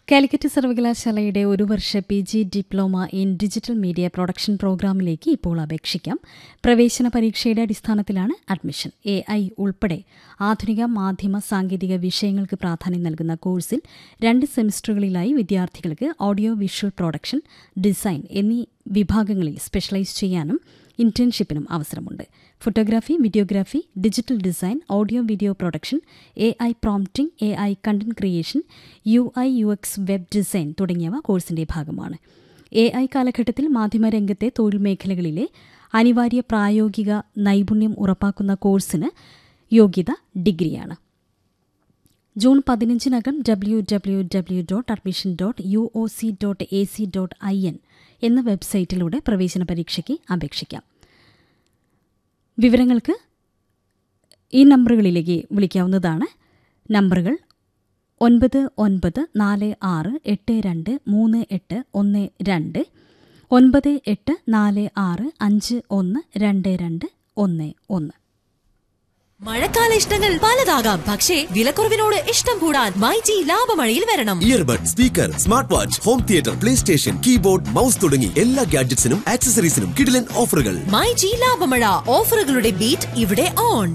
കാലിക്കറ്റ് സർവകലാശാലയുടെ ഒരു വർഷ P G diploma in digital media production പ്രോഗ്രാമിലേക്ക് ഇപ്പോൾ അപേക്ഷിക്കാം പ്രവേശന പരീക്ഷയുടെ അടിസ്ഥാനത്തിലാണ് അഡ്മിഷൻ എ ഐ ഉൾപ്പെടെ ആധുനിക മാധ്യമ സാങ്കേതിക വിഷയങ്ങൾക്ക് പ്രാധാന്യം നൽകുന്ന കോഴ്സിൽ രണ്ട് സെമിസ്റ്ററുകളിലായി വിദ്യാർത്ഥികൾക്ക് ഓഡിയോ വിഷ്വൽ പ്രൊഡക്ഷൻ ഡിസൈൻ എന്നീ വിഭാഗങ്ങളിൽ സ്പെഷ്യലൈസ് ചെയ്യാനും ഇന്റേൺഷിപ്പിനും അവസരമുണ്ട് photography videography digital design audio video production A I prompting A I content creation U I U X web design തുടങ്ങിയവ കോഴ്സിന്റെ ഭാഗമാണ് എ ഐ കാലഘട്ടത്തിൽ മാധ്യമരംഗത്തെ തൊഴിൽ മേഖലകളിലെ അനിവാര്യ പ്രായോഗിക നൈപുണ്യം ഉറപ്പാക്കുന്ന കോഴ്സിന് യോഗ്യത ഡിഗ്രിയാണ് ജൂൺ പതിനഞ്ചിനകം W W W dot admission dot U O C dot A C dot I N എന്ന വെബ്സൈറ്റിലൂടെ പ്രവേശന പരീക്ഷയ്ക്ക് അപേക്ഷിക്കാം വിവരങ്ങൾക്ക് ഈ നമ്പറുകളിലേക്ക് വിളിക്കാവുന്നതാണ് നമ്പറുകൾ ഒൻപത് ഒൻപത് നാല് ആറ് എട്ട് രണ്ട് മൂന്ന് എട്ട് ഒന്ന് രണ്ട് ഒൻപത് എട്ട് നാല് ആറ് അഞ്ച് ഒന്ന് രണ്ട് രണ്ട് ഒന്ന് ഒന്ന് മഴക്കാല ഇഷ്ടങ്ങൾ പലതാകാം പക്ഷേ വിലക്കുറവിനോട് ഇഷ്ടം കൂടാൻ മൈജി ലാഭമഴയിൽ വരണം earbud speaker smart watch home theatre play station keyboard mouse തുടങ്ങി എല്ലാ ഗാഡ്ജറ്റ്സിനും ആക്സസറീസിനും കിടിലൻ ഓഫറുകൾ മൈജി ലാഭമഴ ഓഫറുകളുടെ ബീറ്റ് ഇവിടെ ഓൺ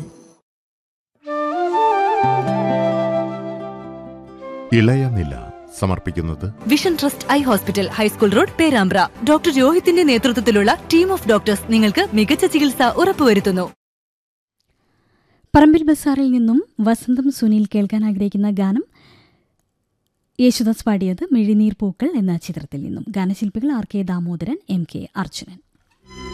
ഇളയ നില സമർപ്പിക്കുന്നത് vision trust eye hospital high school road Perambra doctor രോഹിത്തിന്റെ നേതൃത്വത്തിലുള്ള ടീം ഓഫ് ഡോക്ടേഴ്സ് നിങ്ങൾക്ക് മികച്ച ചികിത്സ ഉറപ്പുവരുത്തുന്നു പറമ്പിൽ ബസാറിൽ നിന്നും വസന്തം സുനിൽ കേൾക്കാൻ ആഗ്രഹിക്കുന്ന ഗാനം യേശുദാസ് പാടിയത് മിഴിനീർ പൂക്കൾ എന്ന ചിത്രത്തിൽ നിന്നും ഗാനശില്പികൾ R K Damodaran M K Arjunan